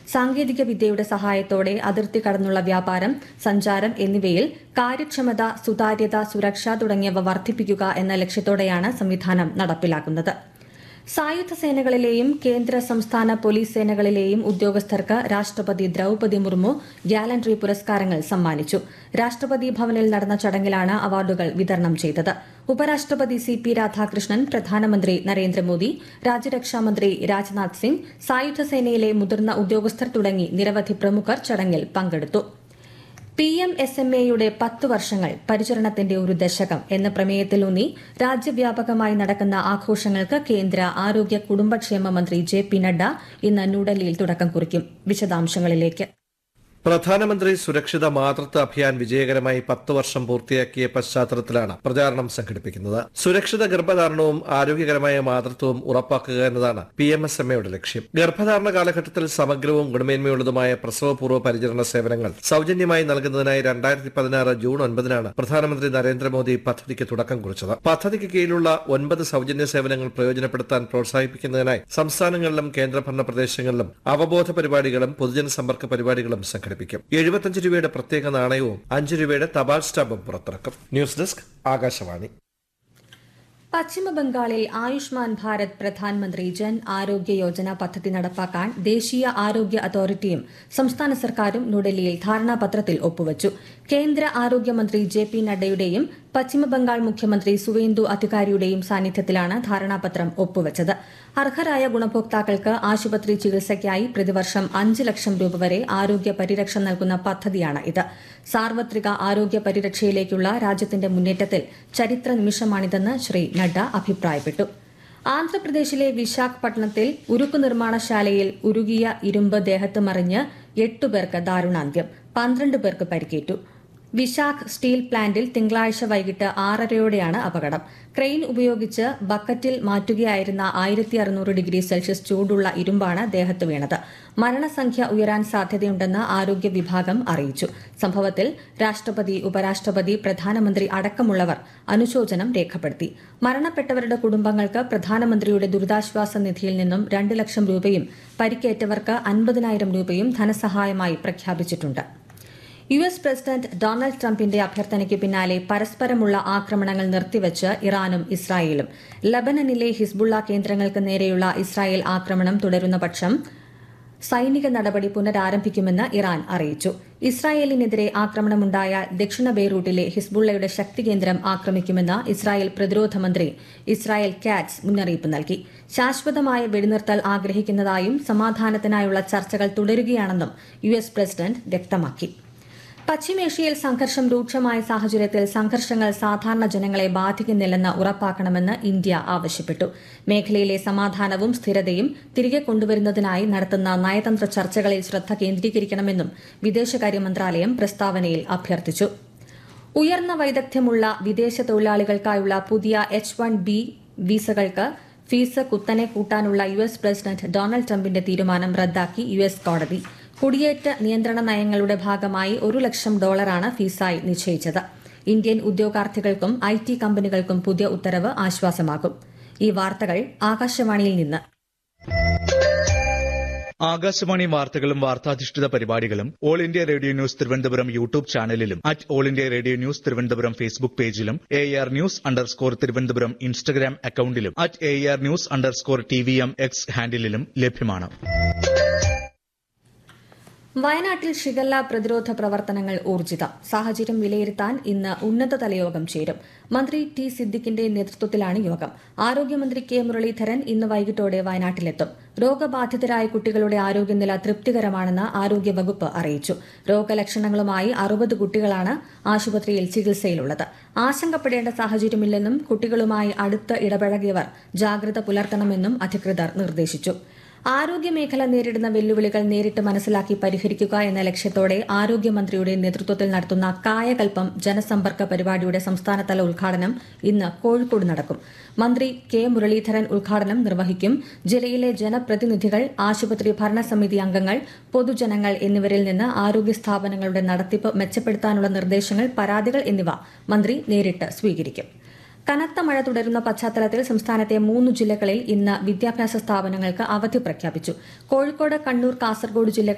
സാങ്കേതിക വിദ്യയുടെ സഹായത്തോടെ അതിർത്തി കടന്നുള്ള വ്യാപാരം സഞ്ചാരം എന്നിവയിൽ കാര്യക്ഷമത സുതാര്യത സുരക്ഷ തുടങ്ങിയവ വർദ്ധിപ്പിക്കുക എന്ന ലക്ഷ്യത്തോടെയാണ് സംവിധാനം നടപ്പിലാക്കുന്നത് സായുധ സേനകളിലെയും കേന്ദ്ര സംസ്ഥാന പോലീസ് സേനകളിലെയും ഉദ്യോഗസ്ഥർക്ക് രാഷ്ട്രപതി ദ്രൌപതി മുർമു ഗ്യാലൻട്രി പുരസ്കാരങ്ങൾ സമ്മാനിച്ചു രാഷ്ട്രപതി ഭവനിൽ നടന്ന ചടങ്ങിലാണ് അവാർഡുകൾ വിതരണം ചെയ്തത് ഉപരാഷ്ട്രപതി സി പി രാധാകൃഷ്ണൻ പ്രധാനമന്ത്രി നരേന്ദ്രമോദി രാജ്യരക്ഷാമന്ത്രി രാജ്നാഥ് സിംഗ് സായുധ സേനയിലെ മുതിർന്ന ഉദ്യോഗസ്ഥർ തുടങ്ങി നിരവധി പ്രമുഖർ ചടങ്ങിൽ പങ്കെടുത്തു പി എം എസ് എം എയുടെ പത്ത് വർഷങ്ങൾ പരിചരണത്തിന്റെ ഒരു ദശകം എന്ന പ്രമേയത്തിലൂന്നി രാജ്യവ്യാപകമായി നടക്കുന്ന ആഘോഷങ്ങൾക്ക് കേന്ദ്ര ആരോഗ്യ കുടുംബക്ഷേമ മന്ത്രി ജെ പി നഡ്ഡ ഇന്ന് ന്യൂഡൽഹിയിൽ തുടക്കം കുറിക്കും വിശദാംശങ്ങളിലേക്ക് പ്രധാനമന്ത്രി സുരക്ഷിത മാതൃത്വ അഭിയാൻ വിജയകരമായി പത്ത് വർഷം പൂർത്തിയാക്കിയ പശ്ചാത്തലത്തിലാണ് പ്രചാരണം സംഘടിപ്പിക്കുന്നത് സുരക്ഷിത ഗർഭധാരണവും ആരോഗ്യകരമായ മാതൃത്വവും ഉറപ്പാക്കുക എന്നതാണ് പി എം എസ് എം എയുടെ ലക്ഷ്യം ഗർഭധാരണ കാലഘട്ടത്തിൽ സമഗ്രവും ഗുണമേന്മയുള്ളതുമായ പ്രസവപൂർവ്വ പരിചരണ സേവനങ്ങൾ സൌജന്യമായി നൽകുന്നതിനായി രണ്ടായിരത്തി പതിനാറ് ജൂൺ ഒൻപതിനാണ് പ്രധാനമന്ത്രി നരേന്ദ്രമോദി പദ്ധതിക്ക് തുടക്കം കുറിച്ചത് പദ്ധതിക്ക് കീഴിലുള്ള ഒൻപത് സൌജന്യ സേവനങ്ങൾ പ്രയോജനപ്പെടുത്താൻ പ്രോത്സാഹിപ്പിക്കുന്നതിനായി സംസ്ഥാനങ്ങളിലും കേന്ദ്രഭരണ പ്രദേശങ്ങളിലും അവബോധ പരിപാടികളും പൊതുജന സമ്പർക്ക പരിപാടികളും സംഘടിപ്പിക്കും എഴുപത്തഞ്ച് രൂപയുടെ പ്രത്യേക നാണയവും അഞ്ച് രൂപയുടെ തപാൽ സ്റ്റാമ്പും പുറത്തിറക്കും ന്യൂസ് ഡെസ്ക് ആകാശവാണി പശ്ചിമബംഗാളിൽ ആയുഷ്മാൻ ഭാരത് പ്രധാനമന്ത്രി ജൻ ആരോഗ്യ യോജന പദ്ധതി നടപ്പാക്കാൻ ദേശീയ ആരോഗ്യ അതോറിറ്റിയും സംസ്ഥാന സർക്കാരും ന്യൂഡൽഹിയിൽ ധാരണാപത്രത്തിൽ ഒപ്പുവച്ചു കേന്ദ്ര ആരോഗ്യമന്ത്രി ജെ പി നഡ്ഡയുടെയും പശ്ചിമബംഗാൾ മുഖ്യമന്ത്രി സുവേന്ദു അധികാരിയുടെയും സാന്നിധ്യത്തിലാണ് ധാരണാപത്രം ഒപ്പുവച്ചത് അർഹരായ ഗുണഭോക്താക്കൾക്ക് ആശുപത്രി ചികിത്സയ്ക്കായി പ്രതിവർഷം അഞ്ച് ലക്ഷം രൂപ വരെ ആരോഗ്യ പരിരക്ഷ നൽകുന്ന പദ്ധതിയാണ് ഇത് സാർവത്രിക ആരോഗ്യ പരിരക്ഷയിലേക്കുള്ള രാജ്യത്തിന്റെ മുന്നേറ്റത്തിൽ ചരിത്ര നിമിഷമാണിതെന്ന് ശ്രീ നഡ്ഡ അഭിപ്രായപ്പെട്ടു ആന്ധ്രാപ്രദേശിലെ വിശാഖപട്ടണത്തിൽ ഉരുക്കു നിർമ്മാണശാലയിൽ ഉരുകിയ ഇരുമ്പ് ദേഹത്ത് മറിഞ്ഞ് എട്ടുപേർക്ക് ദാരുണാന്ത്യം പന്ത്രണ്ട് പേർക്ക് പരിക്കേറ്റു വിശാഖ് സ്റ്റീൽ പ്ലാന്റിൽ തിങ്കളാഴ്ച വൈകിട്ട് ആറരയോടെയാണ് അപകടം ക്രെയിൻ ഉപയോഗിച്ച് ബക്കറ്റിൽ മാറ്റുകയായിരുന്ന ആയിരത്തി അറുന്നൂറ് ഡിഗ്രി സെൽഷ്യസ് ചൂടുള്ള ഇരുമ്പാണ് ദേഹത്ത് വീണത് മരണസംഖ്യ ഉയരാൻ സാധ്യതയുണ്ടെന്ന് ആരോഗ്യ വിഭാഗം അറിയിച്ചു സംഭവത്തിൽ രാഷ്ട്രപതി ഉപരാഷ്ട്രപതി പ്രധാനമന്ത്രി അടക്കമുള്ളവർ അനുശോചനം രേഖപ്പെടുത്തി മരണപ്പെട്ടവരുടെ കുടുംബങ്ങൾക്ക് പ്രധാനമന്ത്രിയുടെ ദുരിതാശ്വാസ നിധിയിൽ നിന്നും രണ്ട് ലക്ഷം രൂപയും പരിക്കേറ്റവർക്ക് അൻപതിനായിരം രൂപയും ധനസഹായമായി പ്രഖ്യാപിച്ചിട്ടുണ്ട് യു എസ് പ്രസിഡന്റ് ഡൊണാൾഡ് ട്രംപിന്റെ അഭ്യർത്ഥനയ്ക്ക് പിന്നാലെ പരസ്പരമുള്ള ആക്രമണങ്ങൾ നിർത്തിവച്ച് ഇറാനും ഇസ്രായേലും ലബനനിലെ ഹിസ്ബുള്ള കേന്ദ്രങ്ങൾക്ക് നേരെയുള്ള ഇസ്രായേൽ ആക്രമണം തുടരുന്ന പക്ഷം സൈനിക നടപടി പുനരാരംഭിക്കുമെന്ന് ഇറാൻ അറിയിച്ചു ഇസ്രായേലിനെതിരെ ആക്രമണമുണ്ടായാൽ ദക്ഷിണ ബെയ്റൂട്ടിലെ ഹിസ്ബുള്ളയുടെ ശക്തി കേന്ദ്രം ആക്രമിക്കുമെന്ന് ഇസ്രായേൽ പ്രതിരോധ മന്ത്രി ഇസ്രായേൽ കാറ്റ്സ് മുന്നറിയിപ്പ് നൽകി ശാശ്വതമായ വെടിനിർത്തൽ ആഗ്രഹിക്കുന്നതായും സമാധാനത്തിനായുള്ള ചർച്ചകൾ തുടരുകയാണെന്നും യു എസ് പ്രസിഡന്റ് വ്യക്തമാക്കി പശ്ചിമേഷ്യയിൽ സംഘർഷം രൂക്ഷമായ സാഹചര്യത്തിൽ സംഘർഷങ്ങൾ സാധാരണ ജനങ്ങളെ ബാധിക്കുന്നില്ലെന്ന് ഉറപ്പാക്കണമെന്ന് ഇന്ത്യ ആവശ്യപ്പെട്ടു മേഖലയിലെ സമാധാനവും സ്ഥിരതയും തിരികെ കൊണ്ടുവരുന്നതിനായി നടത്തുന്ന നയതന്ത്ര ചർച്ചകളിൽ ശ്രദ്ധ കേന്ദ്രീകരിക്കണമെന്നും വിദേശകാര്യ മന്ത്രാലയം പ്രസ്താവനയിൽ അഭ്യർത്ഥിച്ചു ഉയർന്ന വൈദഗ്ധ്യമുള്ള വിദേശ തൊഴിലാളികൾക്കായുള്ള പുതിയ എച്ച് വൺ ബി വിസകൾക്ക് ഫീസ് കുത്തനെ കൂട്ടാനുള്ള യു എസ് പ്രസിഡന്റ് ഡൊണാൾഡ് ട്രംപിന്റെ തീരുമാനം റദ്ദാക്കി യു എസ് കോടതി കുടിയേറ്റ നിയന്ത്രണ നയങ്ങളുടെ ഭാഗമായി ഒരു ലക്ഷം ഡോളറാണ് ഫീസായി നിശ്ചയിച്ചത് ഇന്ത്യൻ ഉദ്യോഗാർത്ഥികൾക്കും ഐ ടി കമ്പനികൾക്കും പുതിയ ഉത്തരവ് ആശ്വാസമാകും ഈ വാർത്തകൾ ആകാശവാണിയിൽ നിന്ന് ആകാശവാണി വാർത്തകളും വാർത്താധിഷ്ഠിത പരിപാടികളും All India Radio news Thiruvananthapuram YouTube ചാനലിലും at All India Radio news Thiruvananthapuram Facebook പേജിലും A R news underscore Thiruvananthapuram Instagram അക്കൌണ്ടിലും at A R news underscore T V M X ഹാൻഡിലും ലഭ്യമാണ് വയനാട്ടിൽ ഷിഗല്ല പ്രതിരോധ പ്രവർത്തനങ്ങൾ ഊർജിതം സാഹചര്യം വിലയിരുത്താൻ ഇന്ന് ഉന്നതതല യോഗം ചേരും മന്ത്രി ടി സിദ്ദിഖിന്റെ നേതൃത്വത്തിലാണ് യോഗം ആരോഗ്യമന്ത്രി കെ മുരളീധരൻ ഇന്ന് വൈകിട്ടോടെ വയനാട്ടിലെത്തും രോഗബാധിതരായ കുട്ടികളുടെ ആരോഗ്യനില തൃപ്തികരമാണെന്ന് ആരോഗ്യവകുപ്പ് അറിയിച്ചു രോഗലക്ഷണങ്ങളുമായി അറുപത് കുട്ടികളാണ് ആശുപത്രിയിൽ ചികിത്സയിലുള്ളത് ആശങ്കപ്പെടേണ്ട സാഹചര്യമില്ലെന്നും കുട്ടികളുമായി അടുത്ത് ഇടപഴകിയവർ ജാഗ്രത പുലർത്തണമെന്നും അധികൃതർ നിർദ്ദേശിച്ചു ആരോഗ്യമേഖല നേരിടുന്ന വെല്ലുവിളികൾ നേരിട്ട് മനസ്സിലാക്കി പരിഹരിക്കുക എന്ന ലക്ഷ്യത്തോടെ ആരോഗ്യമന്ത്രിയുടെ നേതൃത്വത്തിൽ നടത്തുന്ന കായകൽപ്പം ജനസമ്പർക്ക പരിപാടിയുടെ സംസ്ഥാനതല ഉദ്ഘാടനം ഇന്ന് കോഴിക്കോട് നടക്കും മന്ത്രി കെ മുരളീധരൻ ഉദ്ഘാടനം നിർവഹിക്കും ജില്ലയിലെ ജനപ്രതിനിധികൾ ആശുപത്രി ഭരണസമിതി അംഗങ്ങൾ പൊതുജനങ്ങൾ എന്നിവരിൽ നിന്ന് ആരോഗ്യ സ്ഥാപനങ്ങളുടെ നടത്തിപ്പ് മെച്ചപ്പെടുത്താനുള്ള നിർദ്ദേശങ്ങൾ പരാതികൾ എന്നിവ മന്ത്രി നേരിട്ട് സ്വീകരിക്കും കനത്ത മഴ തുടരുന്ന പശ്ചാത്തലത്തിൽ സംസ്ഥാനത്തെ മൂന്ന് ജില്ലകളിൽ ഇന്ന് വിദ്യാഭ്യാസ സ്ഥാപനങ്ങൾക്ക് അവധി പ്രഖ്യാപിച്ചു കോഴിക്കോട് കണ്ണൂർ കാസർഗോഡ് ജില്ലകളിൽ